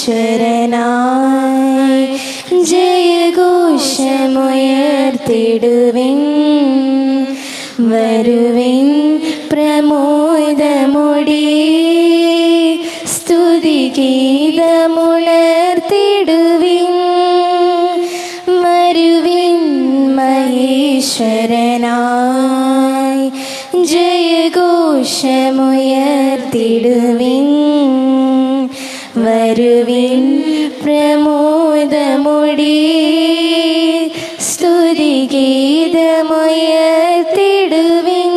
ജയഘോഷമുയർത്തിടുവിൻ വരുവിൻ പ്രമോദമുടി സ്തുതിഗീതമുണർത്തിടുവിൻ വരുവിൻ മഹേശ്വരനായി ജയഘോഷമുയർത്തിടുവിൻ വരുവിൻ പ്രമോദമുടി സ്തുതിഗീതമുയർത്തിടുവിൻ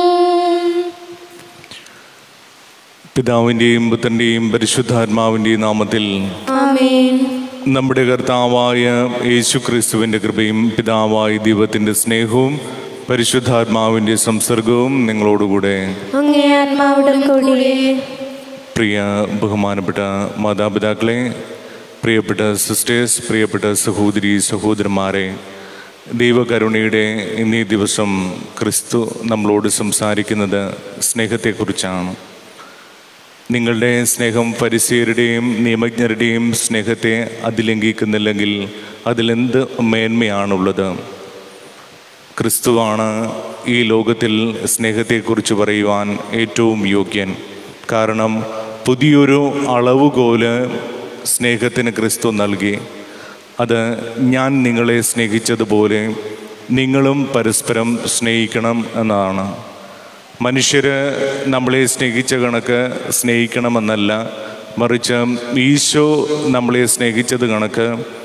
പിതാവിൻ്റെയും പുത്രൻ്റെയും പരിശുദ്ധാത്മാവിൻ്റെയും നാമത്തിൽ ആമേൻ നമ്മുടെ കർത്താവായ യേശു ക്രിസ്തുവിൻ്റെ കൃപയും പിതാവായ ദൈവത്തിൻ്റെ സ്നേഹവും പരിശുദ്ധാത്മാവിൻ്റെ സംസർഗവും നിങ്ങളോടുകൂടെ അങ്ങേ ആത്മാവുடன் കൂടി പ്രിയ ബഹുമാനപ്പെട്ട മാതാപിതാക്കളെ പ്രിയപ്പെട്ട സിസ്റ്റേഴ്സ് പ്രിയപ്പെട്ട സഹോദരി സഹോദരന്മാരെ ദൈവകരുണയുടെ ഇന്നീ ദിവസം ക്രിസ്തു നമ്മളോട് സംസാരിക്കുന്നത് സ്നേഹത്തെക്കുറിച്ചാണ് നിങ്ങളുടെ സ്നേഹം പരിസയരുടെയും നിയമജ്ഞരുടെയും സ്നേഹത്തെ അതിലംഘിക്കുന്നില്ലെങ്കിൽ അതിലെന്ത് മേന്മയാണുള്ളത് ക്രിസ്തുവാണ് ഈ ലോകത്തിൽ സ്നേഹത്തെക്കുറിച്ച് പറയുവാൻ ഏറ്റവും യോഗ്യൻ കാരണം പുതിയൊരു അളവുകോല് സ്നേഹത്തിന് ക്രിസ്തു നൽകി അത് ഞാൻ നിങ്ങളെ സ്നേഹിച്ചതുപോലെ നിങ്ങളും പരസ്പരം സ്നേഹിക്കണം എന്നതാണ് മനുഷ്യര് നമ്മളെ സ്നേഹിച്ച കണക്ക് സ്നേഹിക്കണമെന്നല്ല മറിച്ച് ഈശോ നമ്മളെ സ്നേഹിച്ചത് കണക്ക്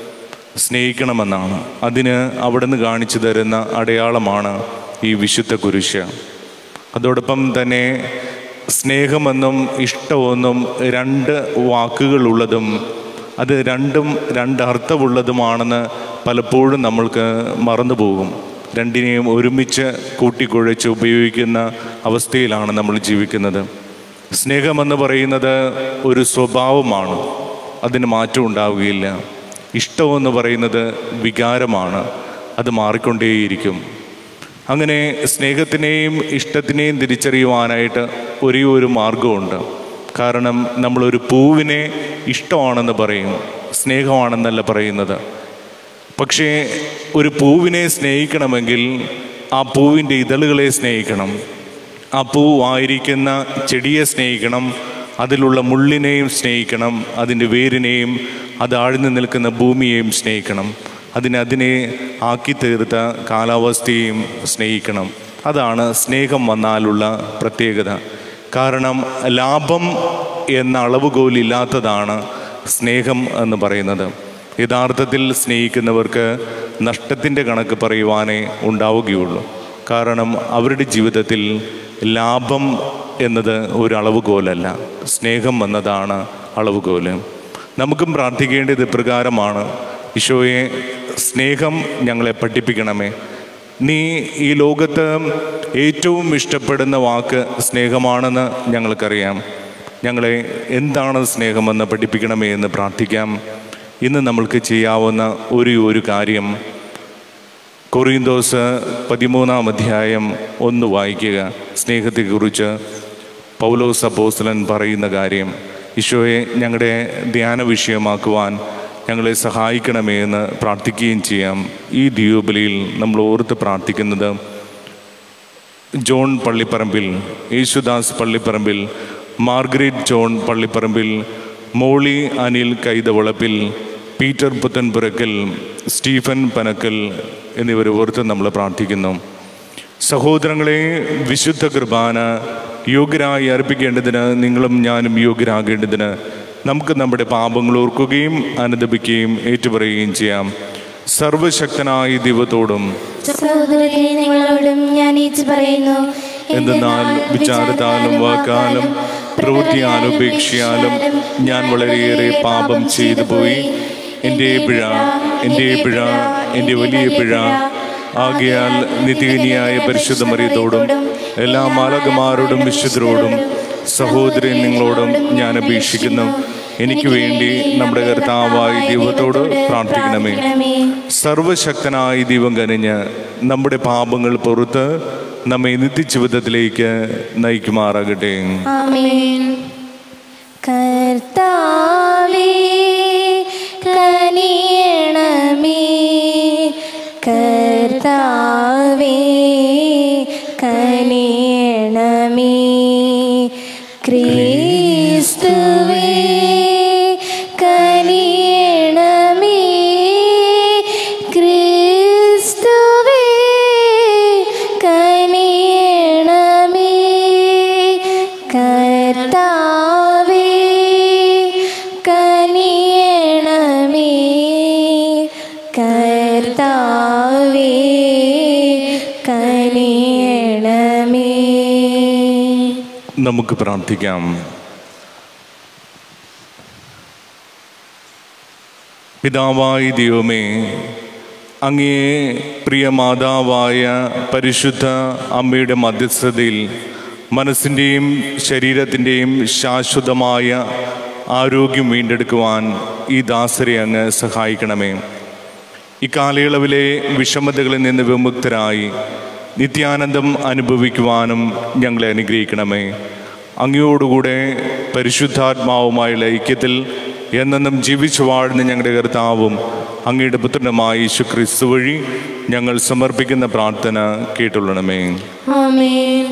സ്നേഹിക്കണമെന്നാണ് അതിന് അവിടുന്ന് കാണിച്ചു തരുന്ന അടയാളമാണ് ഈ വിശുദ്ധ കുരിശ് അതോടൊപ്പം തന്നെ സ്നേഹമെന്നും ഇഷ്ടമെന്നും രണ്ട് വാക്കുകളുള്ളതും അത് രണ്ടും രണ്ട് അർത്ഥമുള്ളതുമാണെന്ന് പലപ്പോഴും നമ്മൾക്ക് മറന്നു പോകും രണ്ടിനെയും ഒരുമിച്ച് കൂട്ടിക്കുഴച്ച് ഉപയോഗിക്കുന്ന അവസ്ഥയിലാണ് നമ്മൾ ജീവിക്കുന്നത് സ്നേഹമെന്ന് പറയുന്നത് ഒരു സ്വഭാവമാണ് അതിന് മാറ്റം ഉണ്ടാവുകയില്ല ഇഷ്ടമെന്ന് പറയുന്നത് വികാരമാണ് അത് മാറിക്കൊണ്ടേയിരിക്കും അങ്ങനെ സ്നേഹത്തിനെയും ഇഷ്ടത്തിനെയും തിരിച്ചറിയുവാനായിട്ട് ഒരേ ഒരു മാർഗമുണ്ട് കാരണം നമ്മളൊരു പൂവിനെ ഇഷ്ടമാണെന്ന് പറയും സ്നേഹമാണെന്നല്ല പറയുന്നത് പക്ഷേ ഒരു പൂവിനെ സ്നേഹിക്കണമെങ്കിൽ ആ പൂവിൻ്റെ ഇതളുകളെ സ്നേഹിക്കണം ആ പൂവായിരിക്കുന്ന ചെടിയെ സ്നേഹിക്കണം അതിലുള്ള മുള്ളിനെയും സ്നേഹിക്കണം അതിൻ്റെ വേരിനെയും അത് ആഴ്ന്നു നിൽക്കുന്ന ഭൂമിയെയും സ്നേഹിക്കണം അതിനെ അതിനെ ആക്കി തീർത്ത കാലാവസ്ഥയെയും സ്നേഹിക്കണം അതാണ് സ്നേഹം വന്നാലുള്ള പ്രത്യേകത കാരണം ലാഭം എന്ന അളവുകോലില്ലാത്തതാണ് സ്നേഹം എന്ന് പറയുന്നത് യഥാർത്ഥത്തിൽ സ്നേഹിക്കുന്നവർക്ക് നഷ്ടത്തിൻ്റെ കണക്ക് പറയുവാനേ ഉണ്ടാവുകയുള്ളൂ കാരണം അവരുടെ ജീവിതത്തിൽ ലാഭം എന്നത് ഒരു അളവുകോലല്ല സ്നേഹം എന്നതാണ് അളവുകോല് നമുക്കും പ്രാർത്ഥിക്കേണ്ടത് ഇപ്രകാരമാണ് ഈശോയെ സ്നേഹം ഞങ്ങളെ പഠിപ്പിക്കണമേ നീ ഈ ലോകത്ത് ഏറ്റവും ഇഷ്ടപ്പെടുന്ന വാക്ക് സ്നേഹമാണെന്ന് ഞങ്ങൾക്കറിയാം ഞങ്ങളെ എന്താണ് സ്നേഹമെന്ന് പഠിപ്പിക്കണമേ എന്ന് പ്രാർത്ഥിക്കാം ഇന്ന് നമ്മൾക്ക് ചെയ്യാവുന്ന ഒരു ഒരു കാര്യം കൊറിയന്തോസ് പതിമൂന്നാം അധ്യായം ഒന്ന് വായിക്കുക സ്നേഹത്തെക്കുറിച്ച് പൗലോസ് അപ്പോസ്തലൻ പറയുന്ന കാര്യം ഈശോയെ ഞങ്ങളുടെ ധ്യാന വിഷയമാക്കുവാൻ ഞങ്ങളെ സഹായിക്കണമേ എന്ന് പ്രാർത്ഥിക്കുകയും ചെയ്യാം ഈ ദ്വീപലിയിൽ നമ്മൾ ഓർത്ത് പ്രാർത്ഥിക്കുന്നത് John Pallipparambil Yesudas Pallipparambil Margaret John Pallipparambil Molly Anil Kaithavalappil Peter Puthenpurackal Stephen Panackal എന്നിവർ ഓർത്ത് നമ്മൾ പ്രാർത്ഥിക്കുന്നു സഹോദരങ്ങളെ വിശുദ്ധ കുർബാന യോഗ്യരായി അർപ്പിക്കേണ്ടതിന് നിങ്ങളും ഞാനും യോഗ്യരാകേണ്ടതിന് നമുക്ക് നമ്മുടെ പാപങ്ങൾ ഓർക്കുകയും അനുദപിക്കുകയും ഏറ്റുപറയുകയും ചെയ്യാം സർവശക്തനായ ദൈവത്തോടും സഹോദരരെ നിങ്ങളോടും ഞാൻ ഈച്ച് പറയുന്നു എന്തെന്നാൽ വിചാരത്താലും വാക്കാലും പ്രവൃത്തിയാലും ഉപേക്ഷയാലും ഞാൻ വളരെയേറെ പാപം ചെയ്തു പോയി എൻ്റെ പിഴ എൻ്റെ പിഴ എൻ്റെ വലിയ പിഴ ആകയാൽ നിത്യനിയായ പരിശുദ്ധ മറിയത്തോടും എല്ലാ മാലകമാരോടും വിശുദ്ധരോടും സഹോദരൻ നിങ്ങളോടും ഞാൻ അപേക്ഷിക്കുന്നു എനിക്ക് വേണ്ടി നമ്മുടെ കർത്താവായ ദൈവത്തോട് പ്രാർത്ഥിക്കണമേ സർവശക്തനായ ദൈവം കനിഞ്ഞ് നമ്മുടെ പാപങ്ങൾ പുറത്ത് നമ്മെ നിത്യജീവിതത്തിലേക്ക് നയിക്കുമാറാകട്ടെ ആമേൻ കർത്താവേ നമുക്ക് പ്രാർത്ഥിക്കാം പിതാവായ ദൈവമേ അങ്ങേ പ്രിയ മാതാവായ പരിശുദ്ധ അമ്മയുടെ മധ്യസ്ഥതയിൽ മനസ്സിൻ്റെയും ശരീരത്തിൻ്റെയും ശാശ്വതമായ ആരോഗ്യം വീണ്ടെടുക്കുവാൻ ഈ ദാസരെ അങ്ങ് സഹായിക്കണമേ ഈ കാലയളവിലെ വിഷമതകളിൽ നിന്ന് വിമുക്തരായി നിത്യാനന്ദം അനുഭവിക്കുവാനും ഞങ്ങളെ അനുഗ്രഹിക്കണമേ അങ്ങയോടുകൂടെ പരിശുദ്ധാത്മാവുമായുള്ള ഐക്യത്തിൽ എന്നെന്നും ജീവിച്ചു വാഴുന്ന ഞങ്ങളുടെ കർത്താവും അങ്ങയുടെ പുത്രനുമായ യേശു ക്രിസ്തു വഴി ഞങ്ങൾ സമർപ്പിക്കുന്ന പ്രാർത്ഥന കേട്ടുള്ളണമേ ആമേൻ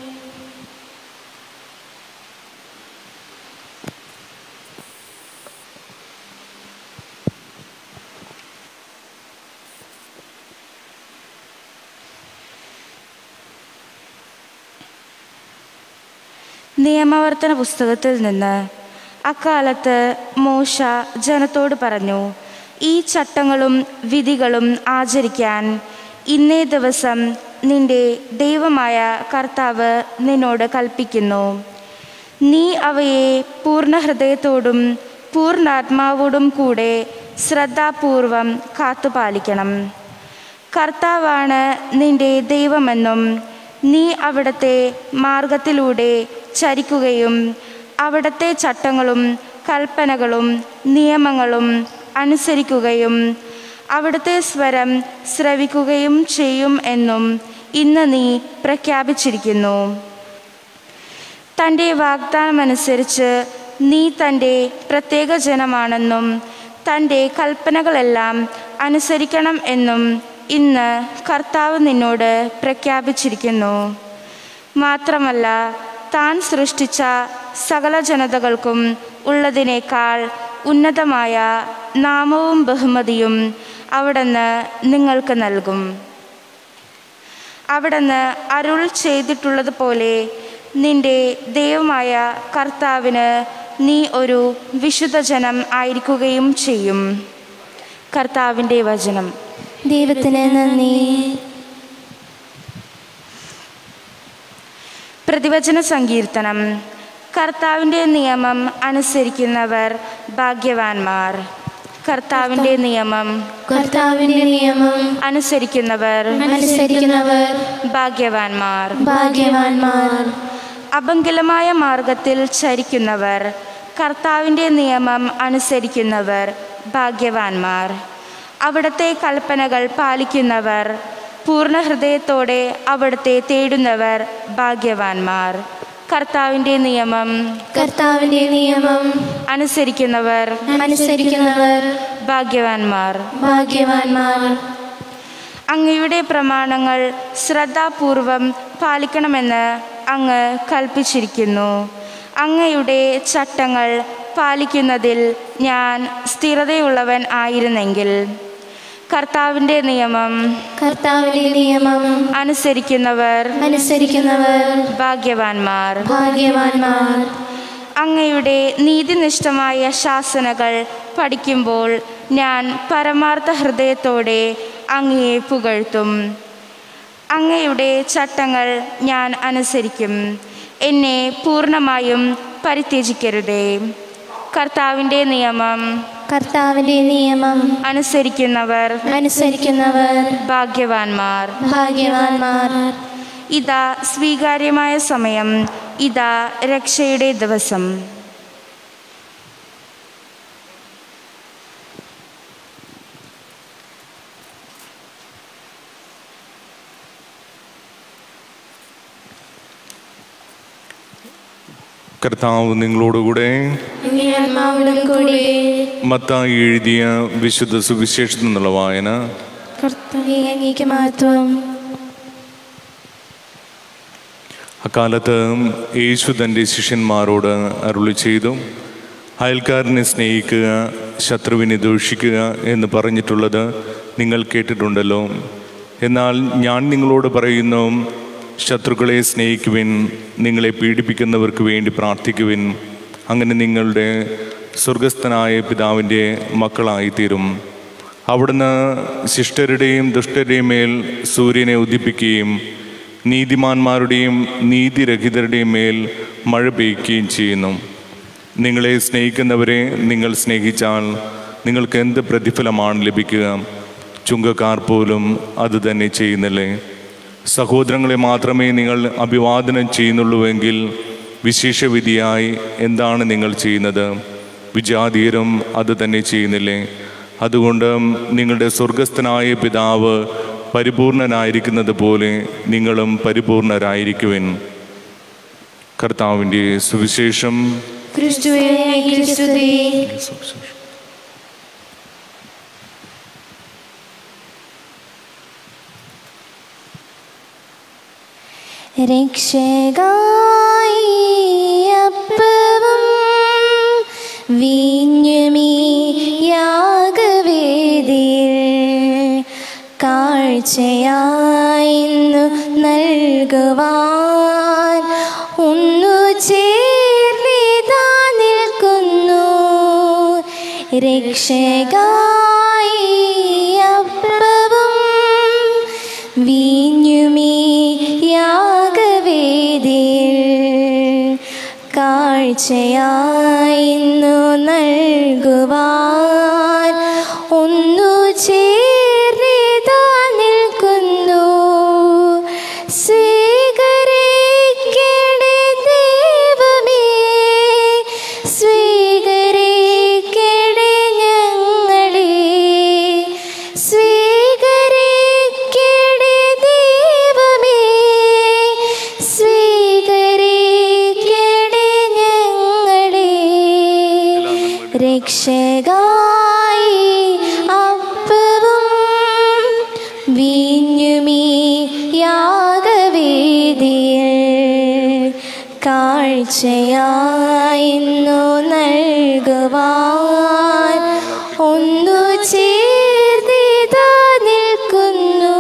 നിയമവർത്തന പുസ്തകത്തിൽ നിന്ന് അക്കാലത്ത് മോശ ജനത്തോട് പറഞ്ഞു ഈ ചട്ടങ്ങളും വിധികളും ആചരിക്കാൻ ഇന്നേ ദിവസം നിന്റെ ദൈവമായ കർത്താവ് നിന്നോട് കൽപ്പിക്കുന്നു നീ അവയെ പൂർണ്ണ ഹൃദയത്തോടും പൂർണ്ണാത്മാവോടും കൂടെ ശ്രദ്ധാപൂർവം കാത്തുപാലിക്കണം കർത്താവാണ് നിന്റെ ദൈവമെന്നും നീ അവിടുത്തെ മാർഗത്തിലൂടെ ചരിക്കുകയും അവിടുത്തെ ചട്ടങ്ങളും കൽപ്പനകളും നിയമങ്ങളും അനുസരിക്കുകയും അവിടുത്തെ സ്വരം ശ്രവിക്കുകയും ചെയ്യും എന്നും ഇന്ന് നീ പ്രഖ്യാപിച്ചിരിക്കുന്നു തൻ്റെ വാഗ്ദാനമനുസരിച്ച് നീ തൻ്റെ പ്രത്യേക ജനമാണെന്നും തൻ്റെ കൽപ്പനകളെല്ലാം അനുസരിക്കണം എന്നും ഇന്ന് കർത്താവ് നിന്നോട് പ്രഖ്യാപിച്ചിരിക്കുന്നു മാത്രമല്ല താൻ സൃഷ്ടിച്ച സകല ജനതകൾക്കും ഉള്ളതിനേക്കാൾ ഉന്നതമായ നാമവും ബഹുമതിയും അവിടുന്ന് നിങ്ങൾക്ക് നൽകും അവിടുന്ന് അരുൾ ചെയ്തിട്ടുള്ളതുപോലെ നിന്റെ ദൈവമായ കർത്താവിന് നീ ഒരു വിശുദ്ധ ജനം ആയിരിക്കുകയും ചെയ്യും കർത്താവിൻ്റെ വചനം ദൈവത്തിന് നന്ദി പ്രതിവചന സങ്കീർത്തനം കർത്താവിൻ്റെ നിയമം അനുസരിക്കുന്നവർ ഭാഗ്യവാന്മാർ കർത്താവിൻ്റെ നിയമം കർത്താവിന്റെ നിയമം അനുസരിക്കുന്നവർ അനുസരിക്കുന്നവർ ഭാഗ്യവാന്മാർ ഭാഗ്യവാന്മാർ അപങ്കലമായ മാർഗത്തിൽ ചരിക്കുന്നവർ കർത്താവിൻ്റെ നിയമം അനുസരിക്കുന്നവർ ഭാഗ്യവാന്മാർ അവിടുത്തെ കൽപ്പനകൾ പാലിക്കുന്നവർ പൂർണ്ണ ഹൃദയത്തോടെ അവിടുത്തെ തേടുന്നവർ ഭാഗ്യവാന്മാർ കർത്താവിൻ്റെ നിയമം കർത്താവിന്റെ നിയമം അനുസരിക്കുന്നവർ അനുസരിക്കുന്നവർ ഭാഗ്യവാന്മാർ ഭാഗ്യവാന്മാർ അങ്ങയുടെ പ്രമാണങ്ങൾ ശ്രദ്ധാപൂർവം പാലിക്കണമെന്ന് അങ്ങ് കൽപ്പിച്ചിരിക്കുന്നു അങ്ങയുടെ ചട്ടങ്ങൾ പാലിക്കുന്നതിൽ ഞാൻ സ്ഥിരതയുള്ളവൻ ആയിരുന്നെങ്കിൽ കർത്താവിൻ്റെ നിയമം കർത്താവിന്റെ നിയമം അനുസരിക്കുന്നവർ അനുസരിക്കുന്നവർ ഭാഗ്യവാന്മാർ ഭാഗ്യവാന്മാർ അങ്ങയുടെ നീതിനിഷ്ഠമായ ശാസനകൾ പഠിക്കുമ്പോൾ ഞാൻ പരമാർത്ഥ ഹൃദയത്തോടെ അങ്ങയെ പുകഴ്ത്തും അങ്ങയുടെ ചട്ടങ്ങൾ ഞാൻ അനുസരിക്കും എന്നെ പൂർണ്ണമായും പരിത്യജിക്കരുതേ കർത്താവിൻ്റെ നിയമം കർത്താവിന്റെ നിയമം അനുസരിക്കുന്നവർ അനുസരിക്കുന്നവർ ഭാഗ്യവാന്മാർ ഭാഗ്യവാന്മാർ ഇതാ സ്വീകാര്യമായ സമയം ഇതാ രക്ഷയുടെ ദിവസം കർത്താവ് നിങ്ങളോടുകൂടെ അങ്ങേ ആത്മാവിലും കൂടി മത്തായി എഴുതിയ വിശുദ്ധ സുവിശേഷത്തിൽ നിന്നുള്ള വായന കർത്താവേ അങ്ങേക്ക് മഹത്വം അക്കാലത്ത് യേശു തൻ്റെ ശിഷ്യന്മാരോട് അരുളി ചെയ്തു അയൽക്കാരനെ സ്നേഹിക്കുക ശത്രുവിനെ ദൂഷിക്കുക എന്ന് പറഞ്ഞിട്ടുള്ളത് നിങ്ങൾ കേട്ടിട്ടുണ്ടല്ലോ എന്നാൽ ഞാൻ നിങ്ങളോട് പറയുന്നു ശത്രുക്കളെ സ്നേഹിക്കുവിൻ നിങ്ങളെ പീഡിപ്പിക്കുന്നവർക്ക് വേണ്ടി പ്രാർത്ഥിക്കുവിൻ അങ്ങനെ നിങ്ങളുടെ സ്വർഗസ്ഥനായ പിതാവിൻ്റെ മക്കളായിത്തീരും അവിടുന്ന് ശിഷ്ടരുടെയും ദുഷ്ടരുടെയും മേൽ സൂര്യനെ ഉദിപ്പിക്കുകയും നീതിമാന്മാരുടെയും നീതിരഹിതരുടെയും മേൽ മഴ പെയ്യുകയും ചെയ്യുന്നു നിങ്ങളെ സ്നേഹിക്കുന്നവരെ നിങ്ങൾ സ്നേഹിച്ചാൽ നിങ്ങൾക്ക് എന്ത് പ്രതിഫലമാണ് ലഭിക്കുക ചുങ്കക്കാർ പോലും അത് തന്നെ ചെയ്യുന്നില്ലേ സഹോദരങ്ങളെ മാത്രമേ നിങ്ങൾ അഭിവാദനം ചെയ്യുന്നുള്ളൂവെങ്കിൽ വിശേഷവിധിയായി എന്താണ് നിങ്ങൾ ചെയ്യുന്നത് വിജാതീയരും അത് തന്നെ ചെയ്യുന്നില്ലേ അതുകൊണ്ട് നിങ്ങളുടെ സ്വർഗസ്ഥനായ പിതാവ് പരിപൂർണനായിരിക്കുന്നത് പോലെ നിങ്ങളും പരിപൂർണരായിരിക്കുവിൻ കർത്താവിൻ്റെ സുവിശേഷം ക്രിസ്തുവേ സ്തുതി രക്ഷകായി അപ്പവും വീഞ്ഞുമീ യാഗവേദിയിൽ കാഴ്ചയായിന്നു നൽകുവാൻ ഒന്നു ചേർന്നിതാ നിൽക്കുന്നു രക്ഷകായി അപ്പവും വീഞ്ഞുമീ യാഗവേദിയിൽ കാഴ്ചയായിന്നു നൽകുവാൻ ഒന്നു ചേർന്നിതാ നിൽക്കുന്നു സ്വീകരിക്കണേ ദൈവമേ സ്വീകരിക്കണേ ഞങ്ങളെ സ്വീകരിക്കണേ ദൈവമേ സ്വീകരിക്കണേ ഞങ്ങളെ രക്ഷകായി അപ്പവും വീഞ്ഞുമീ യാഗവേദിയിൽ കാഴ്ചയായിന്നു നൽകുവാൻ ഒന്നു ചേർന്നിതാ നിൽക്കുന്നു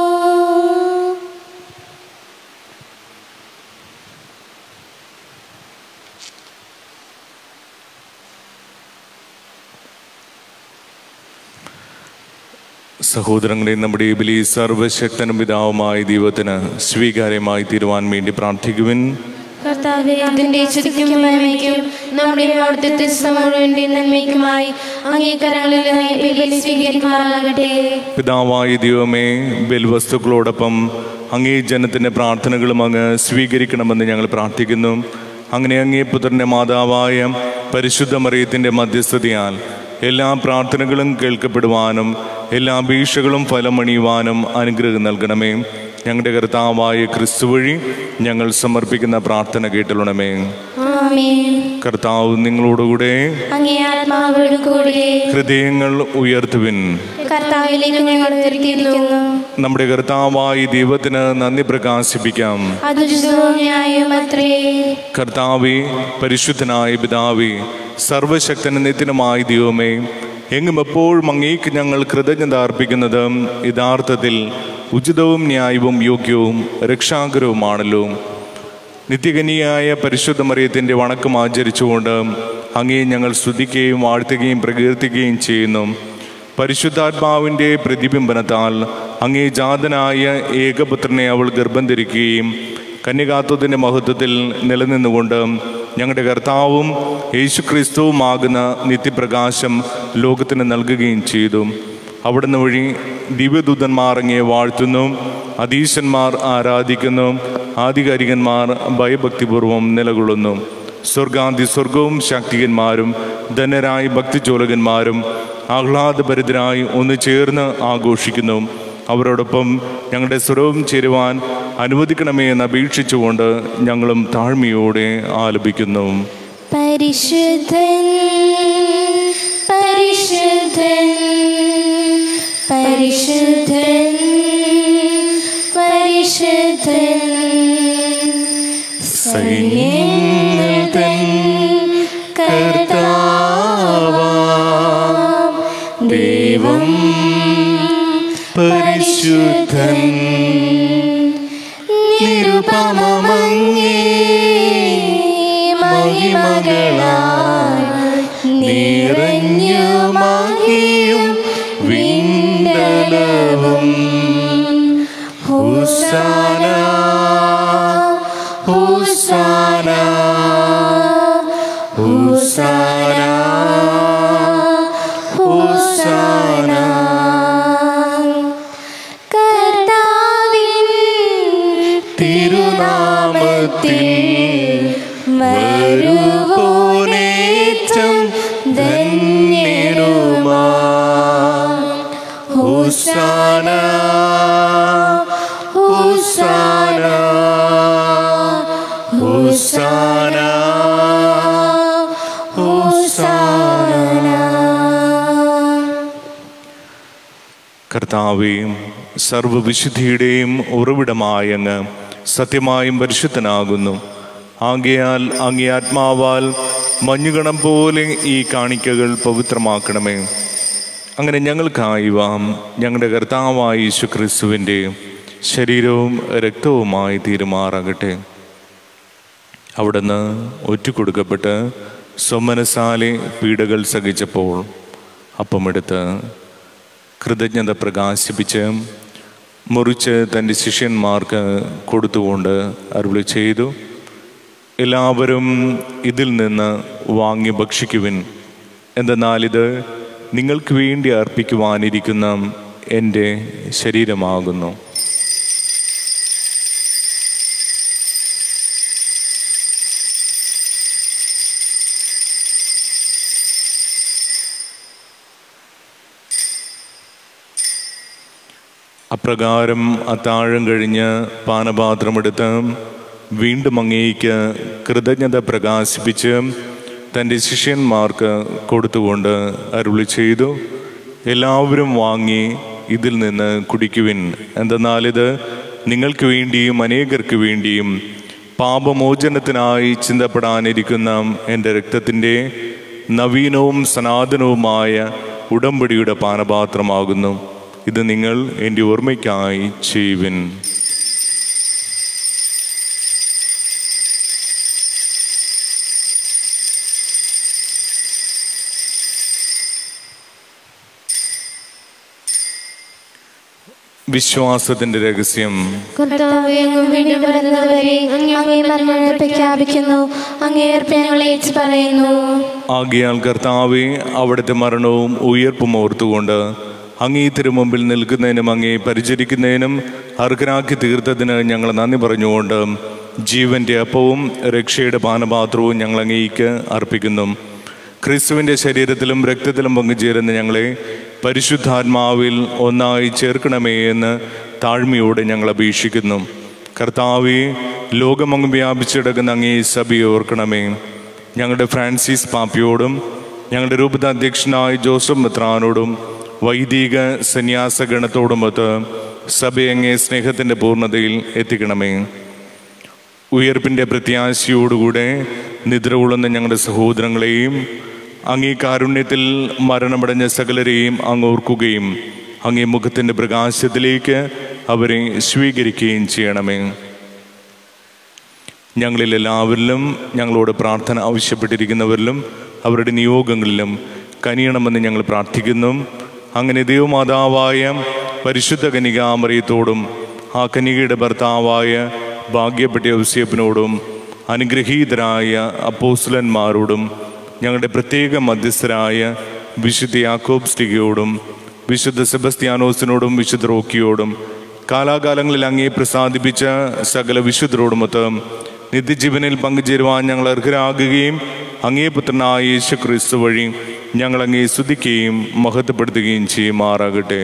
സഹോദരങ്ങളെ നമ്മുടെ ഈ ബലി സർവശക്തനും പിതാവുമായ ദൈവത്തിന് സ്വീകാര്യമായി തീരുവാൻ വേണ്ടി പ്രാർത്ഥിക്കുവിൻ കർത്താവെ അതിന്റെ ചുരുക്കും മഹിമയ്ക്കും നമ്മുടെ അവിടുത്തെ സമൂഹത്തിന്റെ നന്മയ്ക്കുമായി അംഗീകാരങ്ങളിൽ നിന്ന് ഈ ബലി സ്വീകരിക്കുമാറാകട്ടെ പിതാവായ ദൈവമേ ബലിവസ്തുക്കളോടൊപ്പം അങ്ങേ ജനത്തിൻ്റെ പ്രാർത്ഥനകളും അങ്ങ് സ്വീകരിക്കണമെന്ന് ഞങ്ങൾ പ്രാർത്ഥിക്കുന്നു അങ്ങനെ അങ്ങേ പുത്രൻ്റെ മാതാവായ പരിശുദ്ധ മറിയത്തിൻ്റെ മധ്യസ്ഥതയാൽ എല്ലാ പ്രാർത്ഥനകളും കേൾക്കപ്പെടുവാനും എല്ലാ അപേക്ഷകളും ഫലമണിയുവാനും അനുഗ്രഹം നൽകണമേ ഞങ്ങളുടെ കർത്താവായ ക്രിസ്തു വഴി ഞങ്ങൾ സമർപ്പിക്കുന്ന പ്രാർത്ഥന കേട്ടലുണമേ ആമേൻ കർത്താവ് നിങ്ങളോടുകൂടെ അങ്ങേ ആത്മാവോട് കൂടെ ഹൃദയങ്ങൾ ഉയർത്തുവിൻ കർത്താവിലേക്ക് ഞങ്ങൾ ഉയർത്തിയിരിക്കുന്നു നമ്മുടെ കർത്താവായ ദൈവത്തിന് നന്ദി പ്രകാശിപ്പിക്കാം അത് ഉചിതവും ന്യായമത്രേ കർത്താവെ പരിശുദ്ധനായ പിതാവേ സർവശക്തന നിത്യനുമായ ദൈവമേ എങ്ങും എപ്പോഴും അങ്ങേക്ക് ഞങ്ങൾ കൃതജ്ഞത അർപ്പിക്കുന്നത് യഥാർത്ഥത്തിൽ ഉചിതവും ന്യായവും യോഗ്യവും രക്ഷാകരവുമാണല്ലോ നിത്യകനിയായ പരിശുദ്ധ മറിയത്തിൻ്റെ വണക്കം ആചരിച്ചുകൊണ്ട് അങ്ങേ ഞങ്ങൾ സ്തുതിക്കുകയും വാഴ്ത്തുകയും പ്രകീർത്തിക്കുകയും ചെയ്യുന്നു പരിശുദ്ധാത്മാവിൻ്റെ പ്രതിബിംബനത്താൽ അങ്ങേ ജാതനായ ഏകപുത്രനെ അവൾ ഗർഭം ധരിക്കുകയും കന്യകാത്വത്തിൻ്റെ മഹത്വത്തിൽ നിലനിന്നുകൊണ്ട് ഞങ്ങളുടെ കർത്താവും യേശുക്രിസ്തുവുമാകുന്ന നിത്യപ്രകാശം ലോകത്തിന് നൽകുകയും ചെയ്തു അവിടുന്ന് വഴി ദിവ്യദൂതന്മാർ അങ്ങേ വാഴ്ത്തുന്നു അധീശന്മാർ ആരാധിക്കുന്നു ആധികാരികന്മാർ ഭയഭക്തിപൂർവം നിലകൊള്ളുന്നു സ്വർഗാന്തി സ്വർഗവും ശാക്തികന്മാരും ധനരായ ഭക്തിചോലകന്മാരും ആഹ്ലാദഭരിതരായി ഒന്ന് ചേർന്ന് ആഘോഷിക്കുന്നു അവരോടൊപ്പം ഞങ്ങളുടെ സ്വരവും ചേരുവാൻ അനുവദിക്കണമേ എന്ന് അപേക്ഷിച്ചുകൊണ്ട് ഞങ്ങളും താഴ്മയോടെ ആലപിക്കുന്നു പരിശുദ്ധൻ പരിശുദ്ധൻ പരിശുദ്ധൻ പരിശുദ്ധൻ സൈന്യങ്ങൾ തൻ കർത്താവാം ദൈവം പരിശുദ്ധൻ നിരുപമമങ്ങേ മഹിമകളാൽ നിറഞ്ഞു മഹിയും വിണ്ടലവും ഹുസാന ധന്യരുമാ ഹോസാന ഹോസാന ഹോസാന കർത്താവേയും സർവവിശുദ്ധിയുടെയും ഉറവിടമായ അങ്ങ് സത്യമായും പരിശുദ്ധനാകുന്നു ആകയാൽ അങ്ങേ ആത്മാവാൽ മഞ്ഞുകണം പോലെ ഈ കാണിക്കകൾ പവിത്രമാക്കണമേ അങ്ങനെ ഞങ്ങൾക്കായിവാം ഞങ്ങളുടെ കർത്താവായ യേശു ക്രിസ്തുവിൻ്റെ ശരീരവും രക്തവുമായി തീരുമാറാകട്ടെ അവിടുന്ന് ഒറ്റുകൊടുക്കപ്പെട്ട് സ്വമനസാലെ പീഡകൾ സഹിച്ചപ്പോൾ അപ്പമെടുത്ത് കൃതജ്ഞത പ്രകാശിപ്പിച്ച് മുറിച്ച് തൻ്റെ ശിഷ്യന്മാർക്ക് കൊടുത്തുകൊണ്ട് അരുളി ചെയ്തു എല്ലാവരും ഇതിൽ നിന്ന് വാങ്ങി ഭക്ഷിക്കുവിൻ എന്തെന്നാൽ ഇത് നിങ്ങൾക്ക് വേണ്ടി അർപ്പിക്കുവാനിരിക്കുന്ന എൻ്റെ ശരീരമാകുന്നു അപ്രകാരം അത്താഴം കഴിഞ്ഞ് പാനപാത്രമെടുത്ത് വീണ്ടും അങ്ങേക്ക് കൃതജ്ഞത പ്രകാശിപ്പിച്ച് തൻ്റെ ശിഷ്യന്മാർക്ക് കൊടുത്തുകൊണ്ട് അരുളി ചെയ്തു എല്ലാവരും വാങ്ങി ഇതിൽ നിന്ന് കുടിക്കുവിൻ എന്തെന്നാൽ ഇത് നിങ്ങൾക്ക് വേണ്ടിയും അനേകർക്ക് വേണ്ടിയും പാപമോചനത്തിനായി ചിന്തപ്പെടാനിരിക്കുന്ന എൻ്റെ രക്തത്തിൻ്റെ നവീനവും സനാതനവുമായ ഉടമ്പടിയുടെ പാനപാത്രമാകുന്നു ഇത് നിങ്ങൾ എൻ്റെ ഓർമ്മയ്ക്കായി ചെയ്യുവിൻ വിശ്വാസത്തിന്റെ രഹസ്യം കർത്താവേ അങ്ങ് വീണ്ടും വരുന്നതുവരെ അങ്ങേ മരണം പ്രഖ്യാപിക്കുന്നു അങ്ങേ ഞങ്ങളെ ഏറ്റ് പറയുന്നു ആകിയാൽ കർത്താവെ അവിടുത്തെ മരണവും ഉയർപ്പും ഓർത്തുകൊണ്ട് അങ്ങേ തിരുമുമ്പിൽ നിൽക്കുന്നതിനും അങ്ങേ പരിചരിക്കുന്നതിനും അർഹരാക്കി തീർത്തതിന് ഞങ്ങൾ നന്ദി പറഞ്ഞുകൊണ്ട് ജീവന്റെ അപ്പവും രക്ഷയുടെ പാനപാത്രവും ഞങ്ങൾ അങ്ങേക്ക് അർപ്പിക്കുന്നു ക്രിസ്തുവിൻ്റെ ശരീരത്തിലും രക്തത്തിലും പങ്കുചേരുന്ന ഞങ്ങളെ പരിശുദ്ധാത്മാവിൽ ഒന്നായി ചേർക്കണമേ എന്ന് താഴ്മയോടെ ഞങ്ങൾ അപേക്ഷിക്കുന്നു കർത്താവെ ലോകമങ്ങ് വ്യാപിച്ചിടക്കുന്ന അങ്ങേ സഭയെ ഓർക്കണമേ ഞങ്ങളുടെ ഫ്രാൻസിസ് പാപ്പിയോടും ഞങ്ങളുടെ രൂപത അധ്യക്ഷനായ ജോസഫ് മെത്രാനോടും വൈദിക സന്യാസ ഗണത്തോടുമൊത്ത് സഭയങ്ങേ സ്നേഹത്തിൻ്റെ പൂർണ്ണതയിൽ എത്തിക്കണമേ ഉയർപ്പിൻ്റെ പ്രത്യാശയോടുകൂടെ നിദ്ര കൊള്ളുന്ന ഞങ്ങളുടെ സഹോദരങ്ങളെയും അങ്ങേ കാരുണ്യത്തിൽ മരണമടഞ്ഞ സകലരെയും അങ്ങ് ഓർക്കുകയും അങ്ങേ മുഖത്തിൻ്റെ പ്രകാശത്തിലേക്ക് അവരെ സ്വീകരിക്കുകയും ചെയ്യണമേ ഞങ്ങളിൽ എല്ലാവരിലും ഞങ്ങളോട് പ്രാർത്ഥന ആവശ്യപ്പെട്ടിരിക്കുന്നവരിലും അവരുടെ നിയോഗങ്ങളിലും കനിയണമെന്ന് ഞങ്ങൾ പ്രാർത്ഥിക്കുന്നു അങ്ങനെ ദൈവമാതാവായ പരിശുദ്ധ കനികാമറിയത്തോടും ആ കനികയുടെ ഭർത്താവായ ഭാഗ്യപ്പെട്ട ഔസ്യപ്പിനോടും അനുഗ്രഹീതരായ അപ്പോസ്ലന്മാരോടും ഞങ്ങളുടെ പ്രത്യേക മധ്യസ്ഥരായ വിശുദ്ധ യാക്കോബ് സ്റ്റിഗയോടും വിശുദ്ധ സെബസ്ത്യാനോസിനോടും വിശുദ്ധ റോക്കിയോടും കാലാകാലങ്ങളിൽ അങ്ങേ പ്രസാദിപ്പിച്ച സകല വിശുദ്ധരോടുമൊത്ത് നിത്യജീവനിൽ പങ്കുചേരുവാൻ ഞങ്ങൾ അർഹരാകുകയും അങ്ങേ പുത്രനായ യേശു ക്രിസ്തു വഴി ഞങ്ങൾ അങ്ങേ സ്തുതിക്കുകയും മഹത്വപ്പെടുത്തുകയും ചെയ്യുമാറാകട്ടെ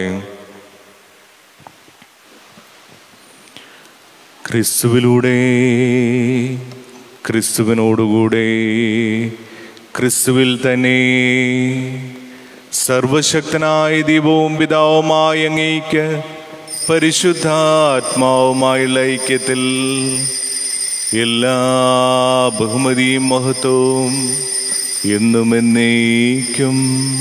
ക്രിസ്തുവിലൂടെ ക്രിസ്തുവിനോടുകൂടെ ക്രിസ്തുവിൽ തന്നെ സർവശക്തനായ ദീപവും പിതാവുമായ അങ്ങേക്ക് പരിശുദ്ധാത്മാവുമായുള്ള ഐക്യത്തിൽ എല്ലാ ബഹുമതിയും മഹത്വവും എന്നും എന്നേക്കും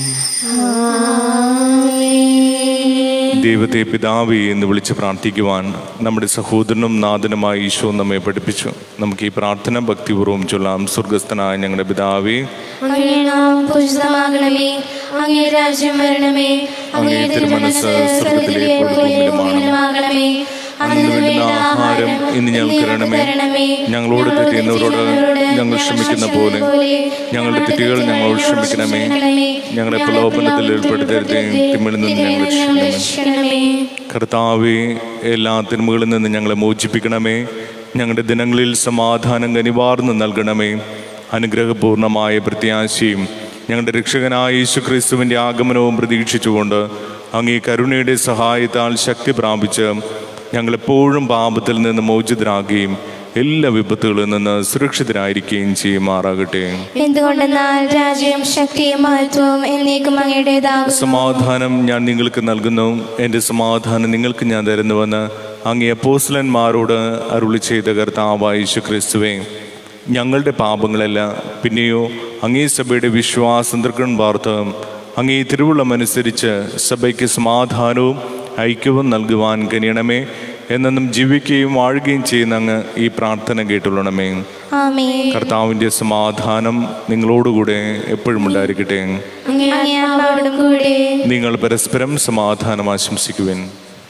ദൈവത്തെ പിതാവേ എന്ന് വിളിച്ച് പ്രാർത്ഥിക്കുവാൻ നമ്മുടെ സഹോദരനും നാഥനുമായ ഈശോ നമ്മെ പഠിപ്പിച്ചു നമുക്ക് ഈ പ്രാർത്ഥന ഭക്തിപൂർവ്വം ചൊല്ലാം സ്വർഗസ്ഥനായ ഞങ്ങളുടെ പിതാവേ അങ്ങേ നാം പൂജിതമാകണമേ അങ്ങേ രാജ്യം വരണമേ അങ്ങേ തിരുമനസ് സ്വർഗത്തിലെ ഭൂമിയിലുമാകണമേ അന്നു വേണ്ട ആഹാരം ഇന്ന് ഞങ്ങൾക്ക് തരണമേ ഞങ്ങളോട് തെറ്റിയുന്നവരോട് ഞങ്ങൾ ക്ഷമിക്കുന്ന പോലെ ഞങ്ങളുടെ തെറ്റുകൾ ഞങ്ങളോട് ക്ഷമിക്കണമേ ഞങ്ങളെ പ്രലോഭനത്തിൽ ഏർപ്പെടുത്തരുതേ തിമ്മിൽ നിന്ന് ഞങ്ങൾ രക്ഷിക്കണമേ രക്ഷിക്കണമേ കർത്താവെ എല്ലാ തിന്മകളിൽ നിന്ന് ഞങ്ങളെ മോചിപ്പിക്കണമേ ഞങ്ങളുടെ ദിനങ്ങളിൽ സമാധാനം കനിവാർന്ന് നൽകണമേ അനുഗ്രഹപൂർണമായ പ്രത്യാശയും ഞങ്ങളുടെ രക്ഷകനായ യേശു ക്രിസ്തുവിൻ്റെ ആഗമനവും പ്രതീക്ഷിച്ചുകൊണ്ട് അങ്ങേ കരുണയുടെ സഹായത്താൽ ശക്തി പ്രാപിച്ച് ഞങ്ങളെപ്പോഴും പാപത്തിൽ നിന്ന് മോചിതരാകുകയും എല്ലാ വിപത്തുകളിൽ നിന്ന് സുരക്ഷിതരായിരിക്കുകയും ചെയ്യുമാറാകട്ടെ എന്തുകൊണ്ടെന്നാൽ രാജ്യം ശക്തിയും മഹത്വവും എന്നേക്കും അങ്ങയുടേതാകും സമാധാനം ഞാൻ നിങ്ങൾക്ക് നൽകുന്നു എൻ്റെ സമാധാനം നിങ്ങൾക്ക് ഞാൻ തരുന്നുവെന്ന് അങ്ങേ അപ്പോസ്ലന്മാരോട് അരുളി ചെയ്ത കർത്താവായ യേശു ക്രിസ്തുവേ ഞങ്ങളുടെ പാപങ്ങളല്ല പിന്നെയോ അങ്ങേ സഭയുടെ വിശ്വാസം തൃക്കൺ വാർത്ത് അങ്ങേ തിരുവുള്ളമനുസരിച്ച് സഭയ്ക്ക് സമാധാനവും ഐക്യവും നൽകുവാൻ കനിയണമേ എന്നെന്നും ജീവിക്കുകയും വാഴുകയും ചെയ്യുന്ന അങ്ങ് ഈ പ്രാർത്ഥന കേട്ടുള്ളണമേ ആമേൻ കർത്താവിൻ്റെ സമാധാനം നിങ്ങളോടുകൂടെ എപ്പോഴും ഉണ്ടായിരിക്കട്ടെ അങ്ങേ ആത്മാവോടും കൂടെ നിങ്ങൾ പരസ്പരം സമാധാനം ആശംസിക്കുവിൻ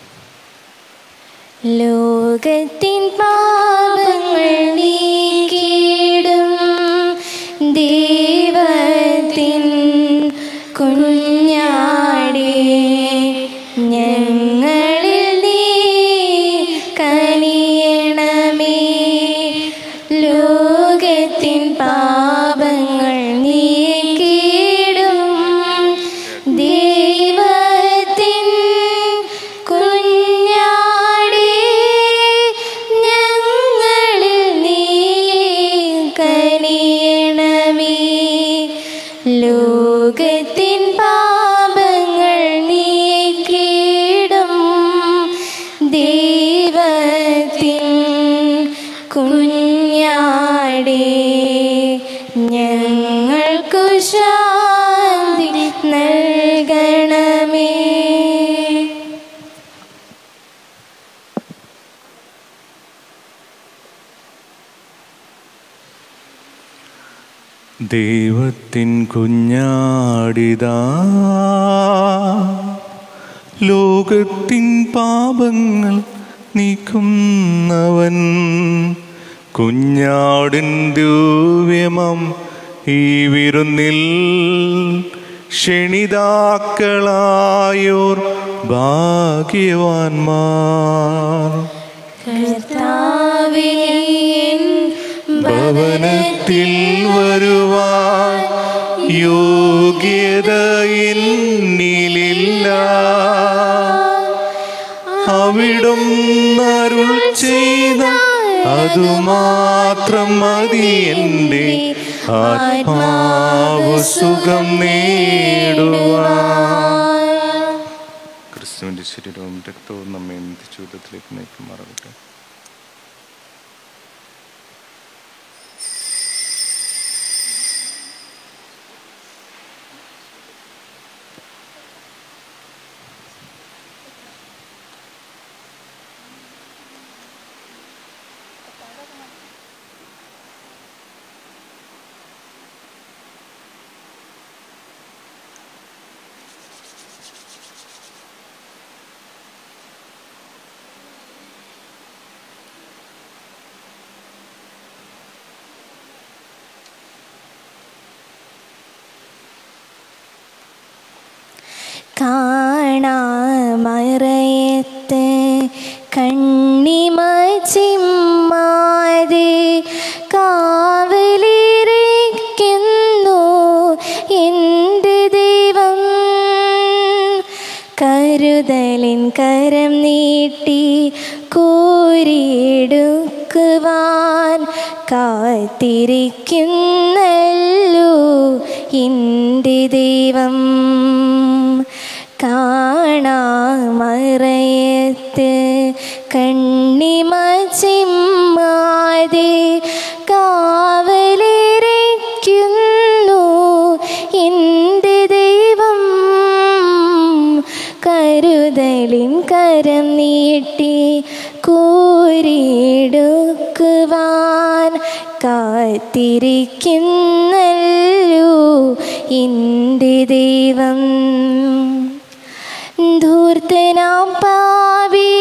ലോകത്തിൻ പാപങ്ങൾ നീക്കിയിടും ദൈവത്തിൻ കുഞ്ഞാടേ ഞങ്ങളിൽ നീ കനിയണമേ ലോകത്തിൻ പാപങ്ങൾ നീക്കിയിടും ദൈവത്തിൻ കുഞ്ഞാടേ ഞങ്ങളിൽ നീ കനിയണമേ ലോകത്തിൻ പാപങ്ങൾ നീക്കിയിടും ദൈവത്തിൻ കുഞ്ഞാടേ ഞങ്ങൾക്കു ശാന്തി നൽകണമേ ദൈവത്തിൻ കുഞ്ഞാടിതാ ലോകത്തിൻ പാപങ്ങൾ നീക്കുന്നവൻ കുഞ്ഞാടിൻ ദിവ്യമം ഈ വിരുന്നിൽ ക്ഷണിതാക്കളായോർ ഭാഗ്യവാന്മാർ കർത്താവേ എൻ ഭവനത്തിൽ വരുവാൻ യോഗ്യത എന്നിലില്ല അവിടും അരുൾ ചെയ്ത അതുമാത്രം മതി എൻ്റെ ആത്മാവ് സുഖം നേടുവാൻ ക്രിസ്തുവിന്റെ ശരീരവും രക്തവും നമ്മെ നിത്യജീവിതത്തിലേക്ക് നയിക്കുമാറാകട്ടെ കാണാമറയത്ത് കണ്ണിമ ചിമ്മാതെ കാവലിരിക്കുന്നു എൻ്റെ ദൈവം കരുതലിൻ കരം നീട്ടി കോരിയെടുക്കുവാൻ കാത്തിരിക്കുന്നല്ലോ എൻ്റെ ദൈവം കാണാമറയത്ത് കണ്ണിമ ചിമ്മാതെ കാവലിരിക്കുന്നു എൻ്റെ ദൈവം കരുതലിൻ കരം നീട്ടി കോരിയെടുക്കുവാൻ കാത്തിരിക്കുന്നല്ലോ എൻ്റെ ദൈവം ധൂർത്തനാം പാവി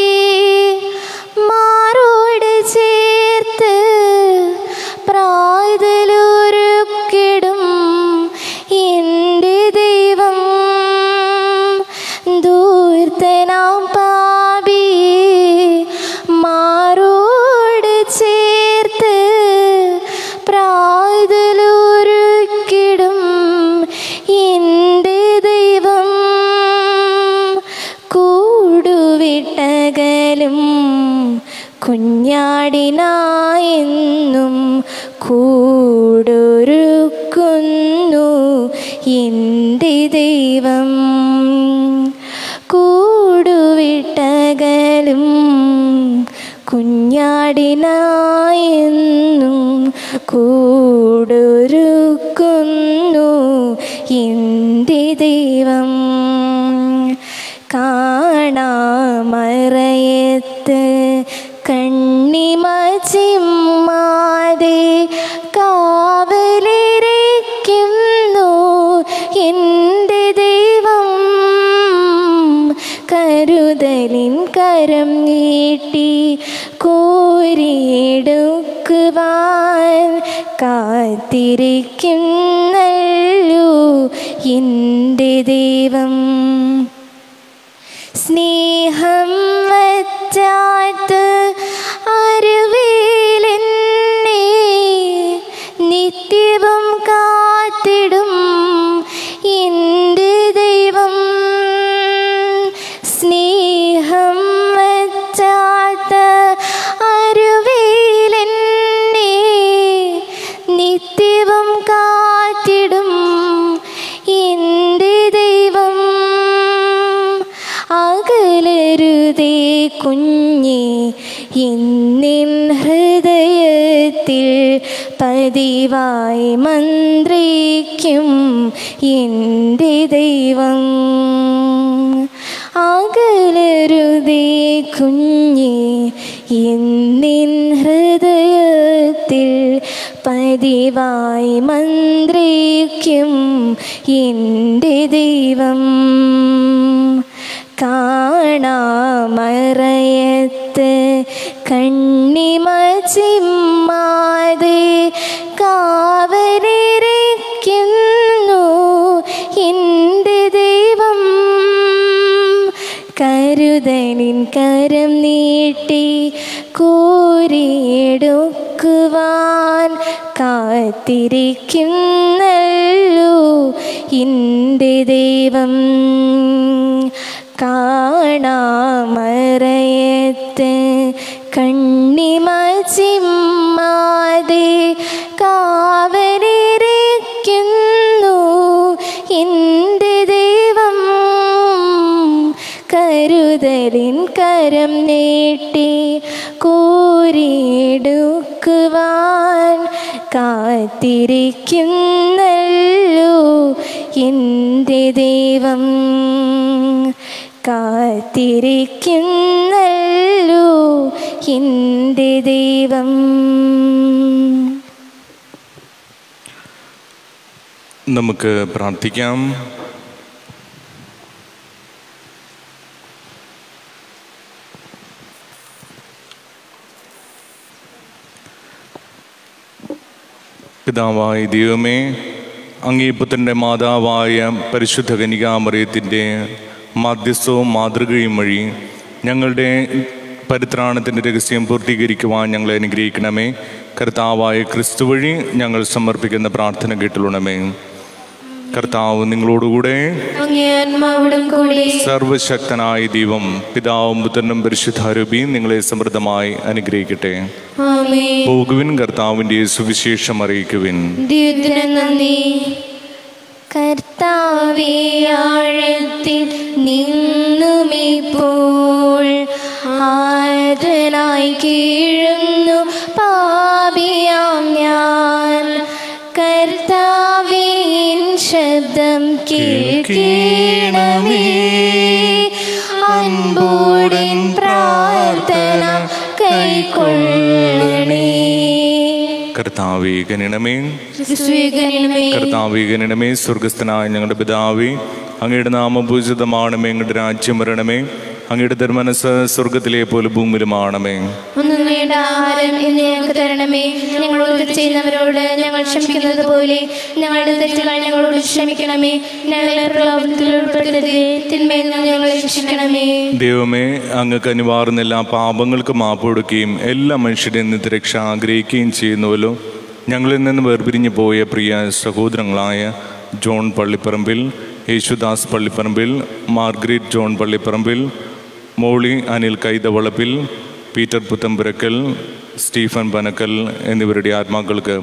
മാറോട് ചേർത്ത് പ്രായതലൊരുക്കിടും എൻ്റെ ദൈവം ധൂർത്തനാം പാവി മാറോട് ചേർത്ത് പ്രായതലൊരുക്കിടും എൻ്റെ ദൈവം കൂടുവിട്ടകലും കുഞ്ഞാടിനായെന്നും കൂടൊരുക്കുന്നു എൻ്റെ ദൈവം കാണാമറയത്ത് കണ്ണിമ ചിമ്മാതെ കാവലിരിക്കുന്നു എൻ്റെ ദൈവം കരുതലിൻ കരം നീട്ടി കോരിയെടുക്കുവാൻ കാത്തിരിക്കുന്നല്ലോ എൻ്റെ ദൈവം സ്നേഹം വറ്റാത്ത അറിവിലെന്നെ നിത്യവും കാത്തിടും എൻ്റെ ദൈവം സ്നേഹം വറ്റാത്ത അറിവിലെന്നെ നിത്യവും കാത്തിടും എൻ്റെ ദൈവം അകലരുതേ കുഞ്ഞെ ഇന്നിൻ ഹൃദയത്തിൽ പതിവായി മന്ത്രിക്കും എൻ്റെ ദൈവം അകലരുതേ കുഞ്ഞെ ഇന്നിൻ ഹൃദയത്തിൽ പതിവായി മന്ത്രിക്കും എൻ്റെ ദൈവം കാണാമറയത്ത് കണ്ണിമ ചിമ്മാതെ കാവലിരിക്കുന്നു എൻ്റെ ദൈവം കരുതലിൻ കരം നീട്ടി കോരിയെടുക്കുവാൻ കാത്തിരിക്കുന്നല്ലോ എൻ്റെ ദൈവം കാണാമറയത്ത് കണ്ണിമ ചിമ്മാതെ കാവലിരിക്കുന്നു എൻ്റെ ദൈവം കരുതലിൻ കരം നീട്ടി കോരിയെടുക്കുവാൻ കാത്തിരിക്കുന്നല്ലോ എൻ്റെ ദൈവം കാത്തിരിക്കുന്നല്ലോ എൻ്റെ ദൈവം നമുക്ക് പ്രാർത്ഥിക്കാം പിതാവായ ദൈവമേ അങ്ങേ പുത്രൻ്റെ മാതാവായ പരിശുദ്ധ കനികാമറിയത്തിൻ്റെ മാധ്യസ്ഥവും മാതൃകയും വഴി ഞങ്ങളുടെ പരിത്രാണത്തിൻ്റെ രഹസ്യം പൂർത്തീകരിക്കുവാൻ ഞങ്ങളെ അനുഗ്രഹിക്കണമേ കർത്താവായ ക്രിസ്തു വഴി ഞങ്ങൾ സമർപ്പിക്കുന്ന പ്രാർത്ഥന കേട്ടുള്ളണമേ കർത്താവ് നിങ്ങളോടുകൂടെ അങ്ങേ ആത്മാവിടും കൂടി സർവശക്തനായ ദൈവം പിതാവും പുത്രനും പരിശുദ്ധാരൂപിയും നിങ്ങളെ സമൃദ്ധമായി അനുഗ്രഹിക്കട്ടെ ആമേ പോകുവിൻ കർത്താവിൻ്റെ സുവിശേഷം അറിയിക്കുവിൻ ദൈവത്തിന് നന്ദി കർത്താവേ ആഴത്തിൽ നിന്നുമിപ്പോൾ ആദനായി കീഴുന്നു പാപിയാം ഞാൻ കർത്താവേ എൻ ശബ്ദം കേൾക്കണമേ അൻപോടൻ പ്രാർത്ഥന കൈക്കൊള്ളണേ കർത്താവേ ഗണിണമേ സ്വീകരണമേ കർത്താവേ ഗണിണമേ സ്വർഗസ്ഥനായ ഞങ്ങളുടെ പിതാവേ അങ്ങയുടെ നാമം പൂജിതമാണമേ അങ്ങയുടെ രാജ്യം വരണമേ അങ്ങയുടെ ധർമ്മനസ് സ്വർഗത്തിലെ പോലെ ഭൂമിയിലുമാണമേ ഒന്നുങ്ങളുടെ ആഹാരം ഇന്ന് ഞങ്ങൾക്ക് തരണമേ ഞങ്ങളോട് ചെയ്യുന്നവരോട് ഞങ്ങൾ ക്ഷമിക്കുന്നത് പോലെ ഞങ്ങളുടെ തെറ്റുകൾ ഞങ്ങളോട് ക്ഷമിക്കണമേ ഞങ്ങളെ പ്രലോഭനത്തിൽ ഉൾപ്പെടുത്തരുതേ തിന്മയിൽ നിന്ന് ഞങ്ങളെ രക്ഷിക്കണമേ ദൈവമേ അങ്ങ് അനിവാർന്ന എല്ലാ പാപങ്ങൾക്കും മാപ്പ് കൊടുക്കുകയും എല്ലാ മനുഷ്യരുടെയും നിത്യരക്ഷ ആഗ്രഹിക്കുകയും ചെയ്യുന്നുവല്ലോ ഞങ്ങളിൽ നിന്ന് വേർപിരിഞ്ഞു പോയ പ്രിയ സഹോദരങ്ങളായ John Pallipparambil Yesudas Pallipparambil Margaret John Pallipparambil Molly Anil Kaithavalappil Peter Puthenpurackal Stephen Panackal എന്നിവരുടെ ആത്മാക്കൾക്ക്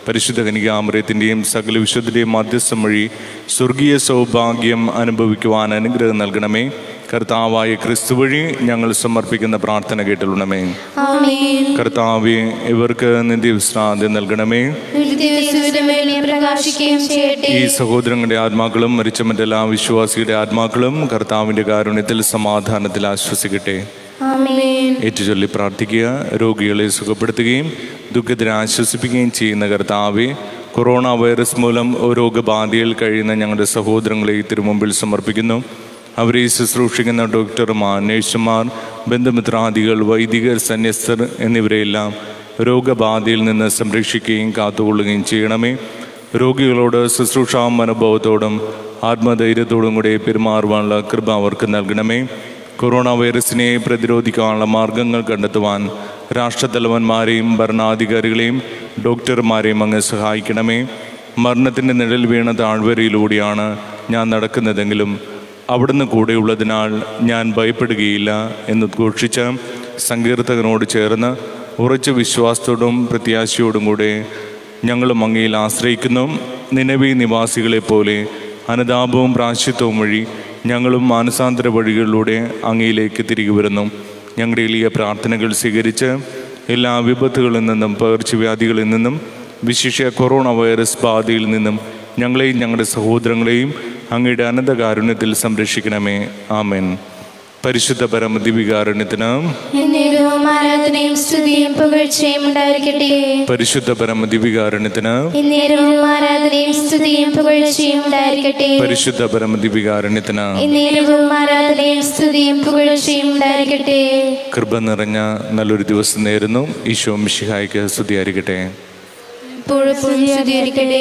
പരിശുദ്ധ കനികാമൃത്തിൻ്റെയും സകല വിശുദ്ധൻ്റെയും മധ്യസ്ഥം വഴി സ്വർഗീയ സൗഭാഗ്യം അനുഭവിക്കുവാൻ അനുഗ്രഹം നൽകണമേ കർത്താവായ ക്രിസ്തു വഴി ഞങ്ങൾ സമർപ്പിക്കുന്ന പ്രാർത്ഥന കേട്ടുള്ളണമേ ആമേൻ കർത്താവെ ഇവർക്ക് നിന്റെ വിശ്രാന്തി നൽകണമേ ഒരു ദിവസം മേലെ പ്രകാശിക്കുകയും ചെയ്യട്ടെ ഈ സഹോദരങ്ങളുടെ ആത്മാക്കളും മരിച്ച മറ്റെല്ലാ വിശ്വാസിയുടെ ആത്മാക്കളും കർത്താവിൻ്റെ കാരുണ്യത്തിൽ സമാധാനത്തിൽ ആശ്വസിക്കട്ടെ ആമേൻ ഏറ്റുചൊല്ലി പ്രാർത്ഥിക്കുക രോഗികളെ സുഖപ്പെടുത്തുകയും ദുഃഖത്തിനെ ആശ്വസിപ്പിക്കുകയും ചെയ്യുന്ന കർത്താവെ കൊറോണ വൈറസ് മൂലം രോഗബാധയിൽ കഴിയുന്ന ഞങ്ങളുടെ സഹോദരങ്ങളെ തിരുമുമ്പിൽ സമർപ്പിക്കുന്നു അവരെ ശുശ്രൂഷിക്കുന്ന ഡോക്ടർമാർ നഴ്സുമാർ ബന്ധുമിത്രാദികൾ വൈദികർ സന്യസ്തർ എന്നിവരെയെല്ലാം രോഗബാധയിൽ നിന്ന് സംരക്ഷിക്കുകയും കാത്തുകൊള്ളുകയും ചെയ്യണമേ രോഗികളോട് ശുശ്രൂഷാ മനോഭാവത്തോടും ആത്മധൈര്യത്തോടും കൂടെ പെരുമാറുവാനുള്ള കൃപ അവർക്ക് നൽകണമേ കൊറോണ വൈറസിനെ പ്രതിരോധിക്കാനുള്ള മാർഗങ്ങൾ കണ്ടെത്തുവാൻ രാഷ്ട്രത്തലവന്മാരെയും ഭരണാധികാരികളെയും ഡോക്ടർമാരെയും അങ്ങ് സഹായിക്കണമേ മരണത്തിൻ്റെ നിഴൽ വീണ താഴ്വരയിലൂടെയാണ് ഞാൻ നടക്കുന്നതെങ്കിലും അവിടുന്ന് കൂടെയുള്ളതിനാൽ ഞാൻ ഭയപ്പെടുകയില്ല എന്ന് ഉദ്ഘോഷിച്ച സങ്കീർത്തകനോട് ചേർന്ന് ഉറച്ച വിശ്വാസത്തോടും പ്രത്യാശയോടും കൂടെ ഞങ്ങളും അങ്ങയിൽ ആശ്രയിക്കുന്നു നിലവി നിവാസികളെ പോലെ അനുതാപവും പ്രാശ്യത്വവും വഴി ഞങ്ങളും മാനസാന്തര വഴികളിലൂടെ അങ്ങയിലേക്ക് തിരികെ വരുന്നു ഞങ്ങളുടെ എളിയ പ്രാർത്ഥനകൾ സ്വീകരിച്ച് എല്ലാ വിപത്തുകളിൽ നിന്നും പകർച്ചവ്യാധികളിൽ നിന്നും വിശിഷ്യ കൊറോണ വൈറസ് ബാധയിൽ നിന്നും ഞങ്ങളെയും ഞങ്ങളുടെ സഹോദരങ്ങളെയും അങ്ങയുടെ അനന്തകാരുണ്യത്തിൽ സംരക്ഷിക്കണമേ ആമേൻ പരിശുദ്ധ പരമദിവികാരുണ്യത്തിന് എന്നേരവും ആരാധനയും സ്തുതിയും പുകഴ്ചയും ഉണ്ടായിരിക്കട്ടെ പരിശുദ്ധ പരമദിവികാരുണ്യത്തിന് എന്നേരവും ആരാധനയും സ്തുതിയും പുകഴ്ചയും ഉണ്ടായിരിക്കട്ടെ പരിശുദ്ധ പരമദിവികാരുണ്യത്തിന് എന്നേരവും ആരാധനയും സ്തുതിയും പുകഴ്ചയും ഉണ്ടായിരിക്കട്ടെ കൃപ നിറഞ്ഞ നല്ലൊരു ദിവസം നേരുന്നു ഈശോ മിശിഹായ്ക്ക് സ്തുതിയായിരിക്കട്ടെ ഇപ്പോഴും സ്തുതിയായിരിക്കട്ടെ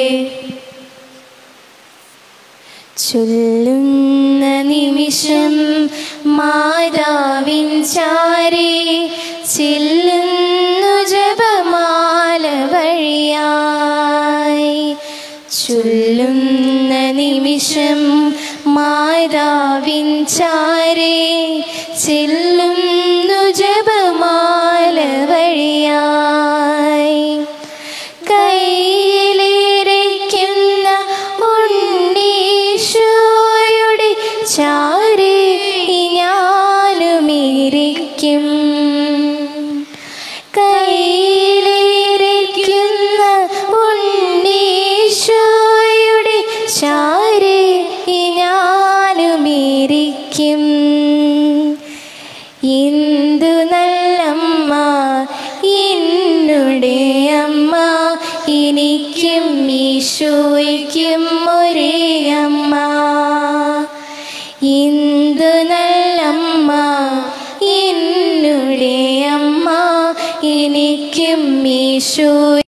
ചൊല്ലുന്ന നിമിഷം മാതാവിൻ ചാരി ചെല്ലുന്നു ജപമാല വഴിയായി ചൊല്ലുന്ന നിമിഷം മാതാവിൻ ചാരി ചെല്ലുന്നു ജപമാല വഴിയായി കയ്യിലിരിക്കുന്ന ഉണ്ണീശോയുടെ ചാരി ഞാനുമിരിക്കും കയ്യിലിരിക്കുന്ന ഉണ്ണീശോയുടെ ചാരി ഞാനുമിരിക്കും ഇന്ദു നല്ലമ്മ എന്നുടെ അമ്മ എനിക്കും ഈശോയ്ക്കും ഒരേ അമ്മ ഇന്ദു നല്ലമ്മ എന്നുടെ അമ്മ എനിക്കും ഈശോ